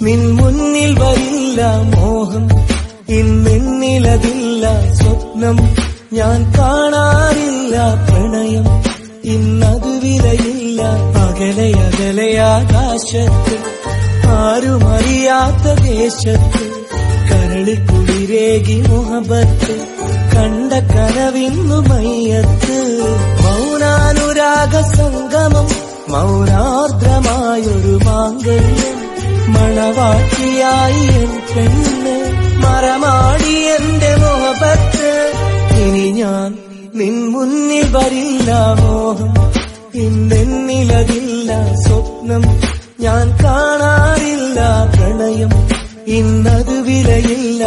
നിൻ മുന്നിൽ വരില്ല മോഹം ഇന്നെന്നിലതില്ല സ്വപ്നം ഞാൻ കാണാറില്ല പ്രണയം ഇന്നത് വിലയില്ല അകലെ അകലെ ആകാശത്ത് ആരും അറിയാത്ത ദേശത്ത് കരളിൽ കുളിരേകി മുഹബത്ത് കണ്ട കനവിന്നു മയ്യത്ത് മൗനാനുരാഗ സംഗമം മൗനാർദ്രമായൊരു മാംഗല്യം മണവാട്ടിയായി എൻ പെണ്ണ് മറമാടി എന്റെ മുഹബത്ത് ഇനി ഞാൻ നിൻ മുന്നിൽ വരില്ല മോഹം ഇന്നെന്നിലതില്ല സ്വപ്നം ഞാൻ കാണാറില്ല പ്രണയം ഇന്നത് വിലയില്ല